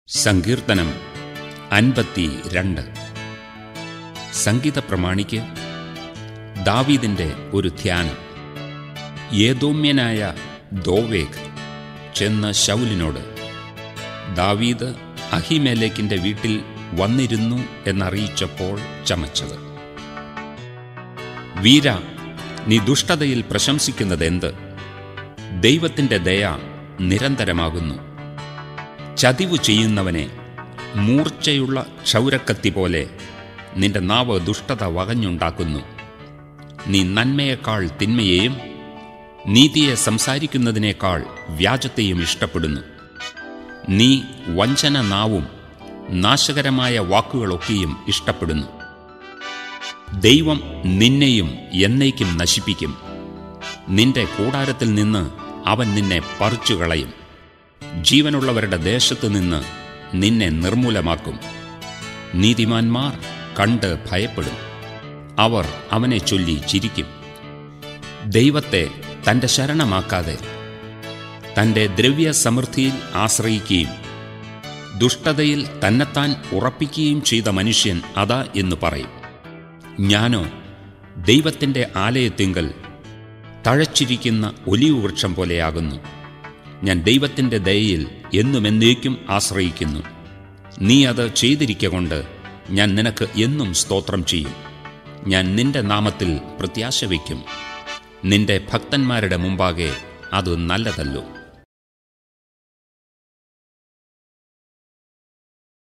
സങ്കീർത്തനം അൻപത്തി രണ്ട് സംഗീത പ്രമാണിക്ക് ദാവീദിന്റെ ഒരു ധ്യാനം ഏതോമ്യനായ ദോവേഗ് ചെന്ന് ശൗലിനോട് ദാവീദ് അഹിമേലേക്കിന്റെ വീട്ടിൽ വന്നിരുന്നു എന്നറിയിച്ചപ്പോൾ ചമച്ചത് വീര നീ ദുഷ്ടതയിൽ പ്രശംസിക്കുന്നതെന്ത് ദൈവത്തിന്റെ ദയ നിരന്തരമാകുന്നു ചതിവു ചെയ്യുന്നവനെ മൂർച്ചയുള്ള ക്ഷൗരക്കത്തി പോലെ നിന്റെ നാവ് ദുഷ്ടത വകഞ്ഞുണ്ടാക്കുന്നു നീ നന്മയേക്കാൾ തിന്മയെയും നീതിയെ സംസാരിക്കുന്നതിനേക്കാൾ വ്യാജത്തെയും ഇഷ്ടപ്പെടുന്നു നീ വഞ്ചന നാവും നാശകരമായ വാക്കുകളൊക്കെയും ഇഷ്ടപ്പെടുന്നു ദൈവം നിന്നെയും എന്നേക്കും നശിപ്പിക്കും നിന്റെ കൂടാരത്തിൽ നിന്ന് അവൻ നിന്നെ പറിച്ചുകളയും ജീവനുള്ളവരുടെ ദേശത്തു നിന്ന് നിന്നെ നിർമൂലമാക്കും നീതിമാന്മാർ കണ്ട് ഭയപ്പെടും അവർ അവനെ ചൊല്ലി ചിരിക്കും ദൈവത്തെ തന്റെ ശരണമാക്കാതെ തന്റെ ദ്രവ്യസമൃദ്ധിയിൽ ആശ്രയിക്കുകയും ദുഷ്ടതയിൽ തന്നെത്താൻ ഉറപ്പിക്കുകയും ചെയ്ത മനുഷ്യൻ അതാ എന്ന് പറയും ഞാനോ ദൈവത്തിൻ്റെ ആലയത്തിങ്കൽ തഴച്ചിരിക്കുന്ന ഒലിവ് വൃക്ഷം പോലെയാകുന്നു ഞാൻ ദൈവത്തിൻ്റെ ദയയിൽ എന്നുമെന്നേക്കും ആശ്രയിക്കുന്നു നീ അത് ചെയ്തിരിക്കൊണ്ട് ഞാൻ നിനക്ക് എന്നും സ്തോത്രം ചെയ്യും ഞാൻ നിന്റെ നാമത്തിൽ പ്രത്യാശ വയ്ക്കും നിന്റെ ഭക്തന്മാരുടെ മുമ്പാകെ അത് നല്ലതല്ലോ